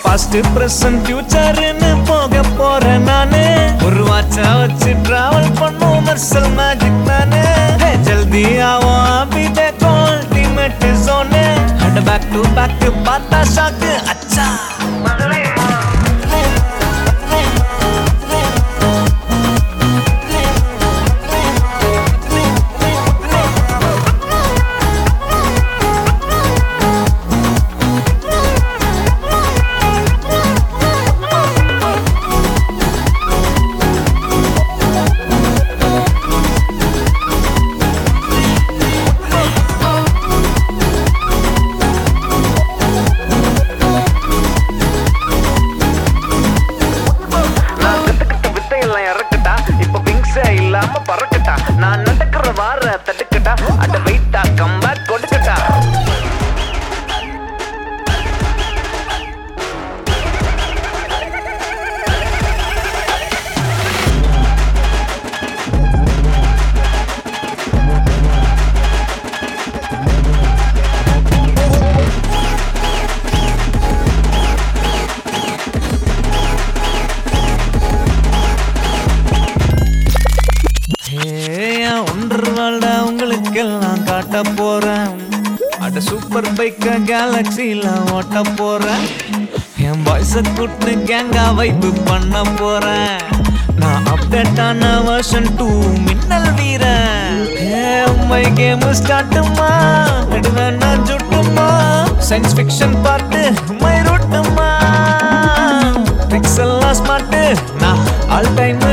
past present ஃபியூச்சர்னு போக போறேன் நானு ஒரு வாட்சா வச்சு டிராவல் பண்ணும் மெர்சல் மேஜிக் நானு ஹே, ஜல்தி ஆவோம் அபி தேக்கோ ultimate zone and back to back பார்த்தா ஷாக்கு அச்சா நான் கத்துக்கிட்ட வித்தையெல்லாம் இறக்கட்டா இப்ப விங்ஸே இல்லாம பறக்கட்டா நான் நடக்கிற வார தடுக்கட்டா அட வெயிட்டா கம்பேக் கொடுக்கட்டா ஏன் ஒன்று வாழ்டா உங்களுக்கெல்லாம் காட்ட போறேன் அட சூப்பர் பைக்க கேலக்சில ஓட்ட போறேன் என் பாய்ஸ கூட்டு கேங்கா வைப்பு பண்ண போறேன் நான் அப்டேட்டான வெர்ஷன் டூ மின்னல் வீரன் ஏ உண்மை கேம் ஸ்டார்ட்டுமா அடுவேன் நான் சுட்டுமா சயின்ஸ் ஃபிக்ஷன் பார்த்து மை ரூட்டுமா ட்ரிக்ஸ் எல்லாம் ஸ்மார்ட்டு நான் ஆல் டைம்